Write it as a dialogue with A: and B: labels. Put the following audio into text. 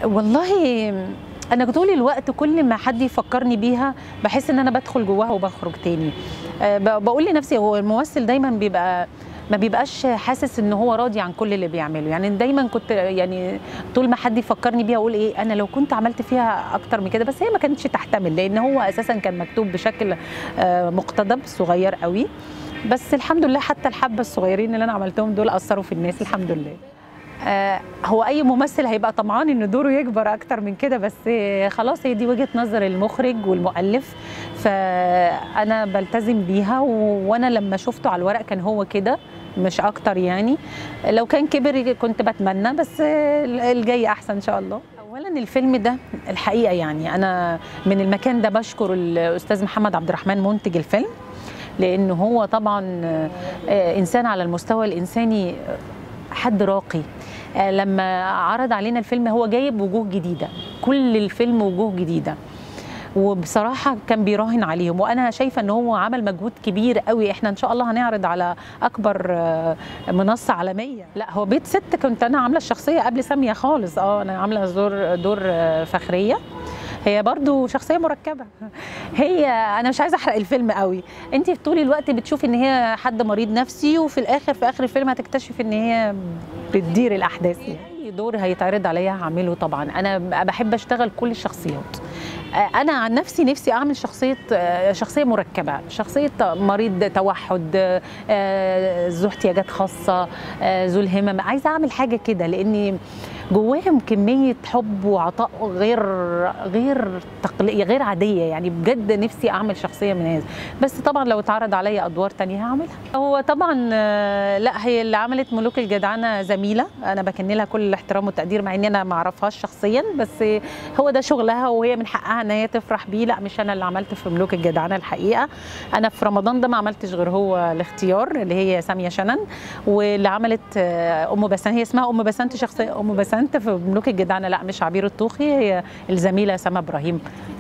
A: والله انا طول الوقت كل ما حد يفكرني بيها بحس ان انا بدخل جواها وبخرج تاني أه، ب- بقول لنفسي هو الممثل دايما بيبقى ما بيبقاش حاسس ان هو راضي عن كل اللي بيعمله يعني دايما كنت يعني طول ما حد يفكرني بيها اقول ايه انا لو كنت عملت فيها اكتر من كده بس هي ما كانتش تحتمل لان هو اساسا كان مكتوب بشكل آه، مقتضب صغير قوي بس الحمد لله حتى الحبه الصغيرين اللي انا عملتهم دول اثروا في الناس الحمد لله آه، هو اي ممثل هيبقى طمعان ان دوره يكبر اكتر من كده بس آه، خلاص هي دي وجهه نظر المخرج والمؤلف فانا بلتزم بيها و- وانا لما شفته على الورق كان هو كده مش اكتر يعني لو كان كبر كنت بتمنى بس آه، الجاي احسن ان شاء الله اولا الفيلم ده الحقيقه يعني انا من المكان ده بشكر الاستاذ محمد عبد الرحمن منتج الفيلم لان هو طبعا آه، انسان على المستوى الانساني آه، حد راقي آه، لما عرض علينا الفيلم هو جايب وجوه جديده كل الفيلم وجوه جديده وبصراحه كان بيراهن عليهم وانا شايفه ان هو عمل مجهود كبير قوي احنا ان شاء الله هنعرض على اكبر آه، منصه عالميه لا هو بيت ست كنت انا عامله الشخصيه قبل ساميه خالص اه انا عامله دور دور آه، فخريه هي برضو شخصيه مركبه هي انا مش عايزه احرق الفيلم قوي انت طول الوقت بتشوفي ان هي حد مريض نفسي وفي الاخر في اخر الفيلم هتكتشفي ان هي بتدير الاحداث يعني اي دور هيتعرض عليا هعمله طبعا انا بحب اشتغل كل الشخصيات انا عن نفسي نفسي اعمل شخصيه شخصيه مركبه شخصيه مريض توحد آه، ذو احتياجات خاصه آه، ذو الهمم عايزه اعمل حاجه كده لاني جواهم كميه حب وعطاء غير غير تقليديه غير عاديه يعني بجد نفسي اعمل شخصيه من هذا بس طبعا لو اتعرض عليا ادوار تانية هعملها هو طبعا آه، لا هي اللي عملت ملوك الجدعنه زميله انا بكن لها كل الاحترام والتقدير مع اني انا ما اعرفهاش شخصيا بس هو ده شغلها وهي من حقها ان هي تفرح بيه لا مش انا اللي عملت في ملوك الجدعنه الحقيقه انا في رمضان ده ما عملتش غير هو الاختيار اللي هي ساميه شنن واللي عملت آه، ام بسنت هي اسمها ام بسنت شخصيه ام بسنت في ملوك الجدعنه لا مش عبير الطوخي هي الزميله سما ابراهيم